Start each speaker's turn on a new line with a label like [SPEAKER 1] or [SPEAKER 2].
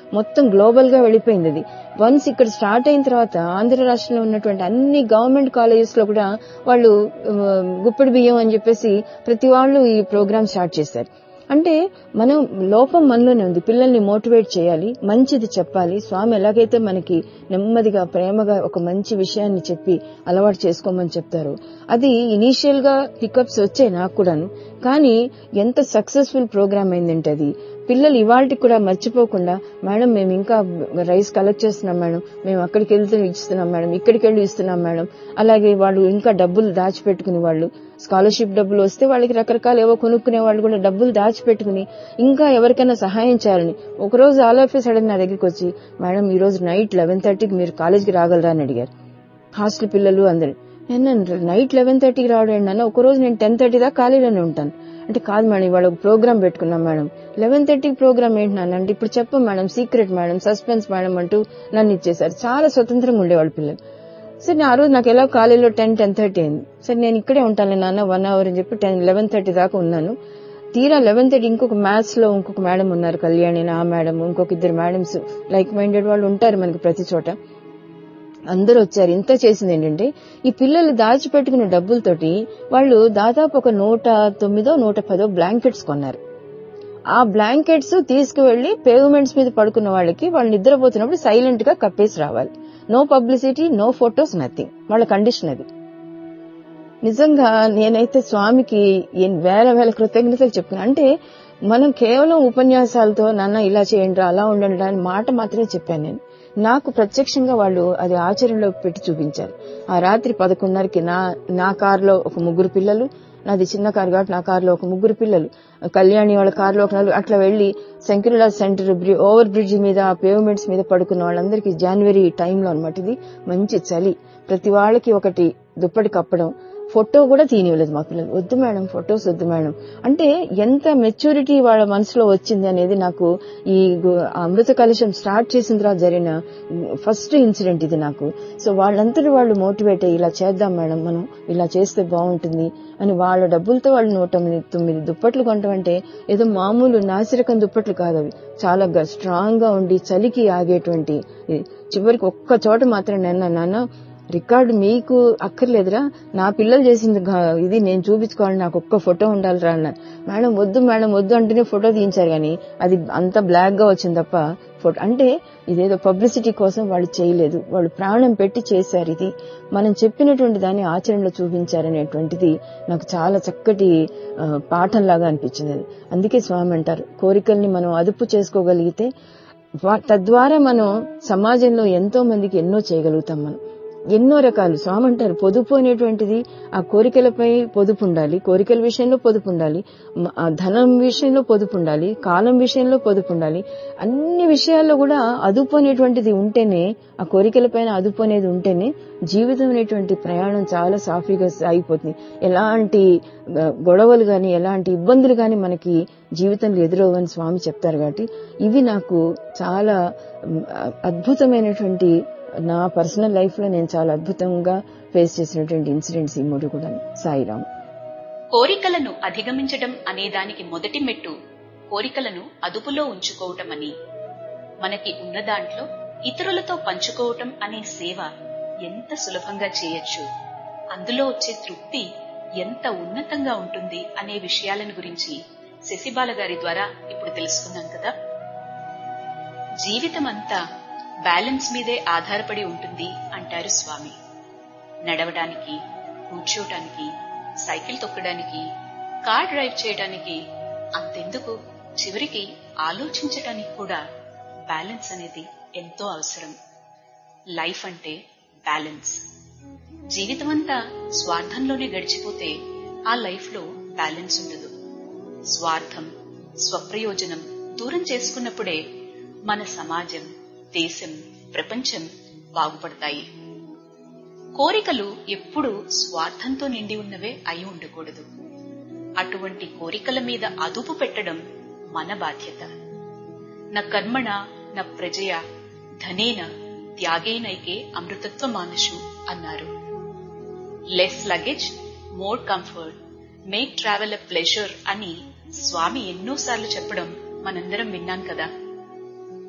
[SPEAKER 1] మొత్తం గ్లోబల్ గా వెళ్ళిపోయింది అది వన్స్ ఇక్కడ స్టార్ట్ అయిన తర్వాత ఆంధ్ర రాష్ట్రంలో ఉన్నటువంటి అన్ని గవర్నమెంట్ కాలేజెస్ లో కూడా వాళ్ళు ఆ, గుప్పెడి బియ్యం అని చెప్పేసి ప్రతి వాళ్ళు ఈ ప్రోగ్రామ్ స్టార్ట్ చేశారు అంటే మనం లోపం మనలోనే ఉంది పిల్లల్ని మోటివేట్ చేయాలి మంచిది చెప్పాలి స్వామి ఎలాగైతే మనకి నెమ్మదిగా ప్రేమగా ఒక మంచి విషయాన్ని చెప్పి అలవాటు చేసుకోమని చెప్తారు అది ఇనీషియల్ గా పికప్స్ వచ్చాయి నాకు కూడాను కానీ ఎంత సక్సెస్ఫుల్ ప్రోగ్రామ్ అయిందంటే అది పిల్లలు ఇవాళకి కూడా మర్చిపోకుండా మేడం మేము ఇంకా రైస్ కలెక్ట్ చేస్తున్నాం మేడం మేము అక్కడికి వెళ్తే ఇస్తున్నాం మేడం ఇక్కడికి వెళ్ళి ఇస్తున్నాం మేడం అలాగే వాళ్ళు ఇంకా డబ్బులు దాచిపెట్టుకుని వాళ్ళు స్కాలర్షిప్ డబ్బులు వస్తే వాళ్ళకి రకరకాల ఏవో కొనుక్కునే వాళ్ళు కూడా డబ్బులు దాచిపెట్టుకుని ఇంకా ఎవరికైనా సహాయం చేయాలని ఒకరోజు ఆల్ ఆఫ్ సడన్ నా దగ్గరికి వచ్చి మేడం ఈ రోజు నైట్ లెవెన్ థర్టీకి మీరు కాలేజ్కి రాగలరా అని అడిగారు హాస్టల్ పిల్లలు అందరు నేను నైట్ లెవెన్ థర్టీకి రావడం అన్న ఒక రోజు నేను టెన్ థర్టీ దాకా ఖాళీలోనే ఉంటాను అంటే కాదు మేడం ఇవాళ ఒక ప్రోగ్రామ్ పెట్టుకున్నాం మేడం లెవెన్ థర్టీకి ప్రోగ్రామ్ ఏంటి నాన్న అంటే ఇప్పుడు చెప్పం madam secret madam suspense madam అంటూ నన్ను ఇచ్చేశారు చాలా స్వతంత్రంగా ఉండేవాళ్ళు పిల్లలు సరే ఆ రోజు నాకు ఎలా కాలేజీలో టెన్ టెన్ థర్టీ అయింది సరే నేను ఇక్కడే ఉంటాను నాన్న వన్ అవర్ అని చెప్పి టెన్ లెవెన్ థర్టీ దాకా ఉన్నాను తీరా లెవెన్ థర్టీ ఇంకొక మ్యాథ్స్ లో ఇంకొక మేడం ఉన్నారు కళ్యాణి ఆ మేడం ఇంకొక ఇద్దరు మేడమ్స్ లైక్ మైండెడ్ వాళ్ళు ఉంటారు మనకి ప్రతి చోట అందరూ వచ్చారు ఇంత చేసింది ఏంటంటే ఈ పిల్లలు దాచిపెట్టుకున్న డబ్బులతోటి వాళ్ళు దాదాపు ఒక నూట తొమ్మిదో నూట పదో బ్లాంకెట్స్ కొన్నారు ఆ బ్లాంకెట్స్ తీసుకువెళ్లి పేవ్మెంట్స్ మీద పడుకున్న వాళ్ళకి వాళ్ళు నిద్రపోతున్నప్పుడు సైలెంట్ గా కప్పేసి రావాలి no publicity no photos nothing వాళ్ళ కండిషన్ అది నిజంగా నేనైతే స్వామికి ఎన్- వేల వేల కృతజ్ఞతలు చెప్తున్నా అంటే మనం కేవలం ఉపన్యాసాలతో నాన్న ఇలా చేయండి అలా ఉండండి అని మాట మాత్రమే చెప్పాను నేను నాకు ప్రత్యక్షంగా వాళ్ళు అది ఆచరణలో పెట్టి చూపించారు ఆ రాత్రి పదకొండున్నరకి నా నా కారులో ఒక ముగ్గురు పిల్లలు నాది చిన్న కారు కాబట్టి నా కారులో ఒక ముగ్గురు పిల్లలు కళ్యాణి వాళ్ళ కారులో ఒక నలుగురు అట్లా వెళ్లి శంకరులా సెంటర్ బ్రి- ఓవర్ బ్రిడ్జ్ మీద ఆ పేవ్మెంట్స్ మీద పడుకున్న వాళ్ళందరికీ జనవరి టైంలో అనమాట ఇది మంచి చలి ప్రతి వాళ్ళకి ఒకటి దుప్పటి కప్పడం ఫోటో కూడా తీనివ్వలేదు మా పిల్లలు వద్దు మేడం ఫొటోస్ వద్దు మేడం అంటే ఎంత మెచ్యూరిటీ వాళ్ళ మనసులో వచ్చింది అనేది నాకు ఈ గు- అమృత కలశం స్టార్ట్ చేసిన తర్వాత జరిగిన ఫస్ట్ ఇన్సిడెంట్ ఇది నాకు సో వాళ్ళందరూ వాళ్ళు మోటివేట్ అయ్యి ఇలా చేద్దాం మేడం మనం ఇలా చేస్తే బాగుంటుంది అని వాళ్ళ డబ్బులతో వాళ్ళు నూట తొమ్మిది తొమ్మిది దుప్పట్లు కొనటం అంటే ఏదో మామూలు నాసిరకం దుప్పట్లు కాదు అవి చాలా స్ట్రాంగ్ గా ఉండి చలికి ఆగేటువంటి ఇది. చివరికి ఒక్క చోట మాత్రం నాన్న నాన్న రికార్డు మీకు అక్కర్లేదురా నా పిల్లలు చేసింది గా- ఇది నేను చూపించుకోవాలి నాకు ఒక్క ఫోటో ఉండాలిరా అన్నారు మేడం వద్దు మేడం వద్దు అంటేనే ఫోటో తీయించారు కానీ అది అంత బ్లాక్ గా వచ్చింది తప్ప ఫోటో అంటే ఇదేదో పబ్లిసిటీ కోసం వాళ్ళు చేయలేదు వాళ్ళు ప్రాణం పెట్టి చేశారు ఇది మనం చెప్పినటువంటి దాన్ని ఆచరణలో చూపించారనేటువంటిది నాకు చాలా చక్కటి ఆ, పాఠంలాగా అనిపించింది అది అందుకే స్వామి అంటారు కోరికల్ని మనం అదుపు చేసుకోగలిగితే వా- తద్వారా మనం సమాజంలో ఎంతో మందికి ఎన్నో చేయగలుగుతాం మనం ఎన్నో రకాలు స్వామి అంటారు పొదుపు అనేటువంటిది ఆ కోరికలపై పొదుపు ఉండాలి కోరికల విషయంలో పొదుపు ఉండాలి మ- ఆ ధనం విషయంలో పొదుపు ఉండాలి కాలం విషయంలో పొదుపు ఉండాలి అన్ని విషయాల్లో కూడా అదుపు అనేటువంటిది ఉంటేనే ఆ కోరికలపైన అదుపు అనేది ఉంటేనే జీవితం అనేటువంటి ప్రయాణం చాలా సాఫీగా సాగిపోతుంది ఎలాంటి ఆ, గొడవలు గాని ఎలాంటి ఇబ్బందులు గాని మనకి జీవితంలో ఎదురవ్వని స్వామి చెప్తారు కాబట్టి ఇవి నాకు చాలా ఉమ్, అద్భుతమైనటువంటి నా పర్సనల్ లైఫ్ లో నేను చాలా అద్భుతంగా ఫేస్ చేసినటువంటి ఇన్సిడెంట్స్ ఈ మూడు కూడా సాయిరామ్
[SPEAKER 2] కోరికలను అధిగమించడం అనే దానికి మొదటి మెట్టు కోరికలను అదుపులో ఉంచుకోవటమని మనకి ఉన్న దాంట్లో ఇతరులతో పంచుకోవటం అనే సేవ ఎంత సులభంగా చేయొచ్చు అందులో వచ్చే తృప్తి ఎంత ఉన్నతంగా ఉంటుంది అనే విషయాలను గురించి శశిబాల గారి ద్వారా ఇప్పుడు తెలుసుకున్నాం కదా జీవితం అంతా బ్యాలెన్స్ మీదే ఆధారపడి ఉంటుంది అంటారు స్వామి నడవడానికి కూర్చోటానికి సైకిల్ తొక్కడానికి కార్ డ్రైవ్ చేయడానికి అంతెందుకు చివరికి ఆలోచించటానికి కూడా బ్యాలెన్స్ అనేది ఎంతో అవసరం లైఫ్ అంటే బ్యాలెన్స్ జీవితమంతా స్వార్థంలోనే గడిచిపోతే ఆ లైఫ్లో బ్యాలెన్స్ ఉండదు స్వార్థం స్వప్రయోజనం దూరం చేసుకున్నప్పుడే మన సమాజం దేశం ప్రపంచం బాగుపడతాయి కోరికలు ఎప్పుడూ స్వార్థంతో నిండి ఉన్నవే అయి ఉండకూడదు అటువంటి కోరికల మీద అదుపు పెట్టడం మన బాధ్యత న కర్మణ న ప్రజయ ధనేన త్యాగేనైకే అమృతత్వ మానసు అన్నారు less luggage more comfort make travel a pleasure అని స్వామి ఎన్నోసార్లు చెప్పడం మనందరం విన్నాం కదా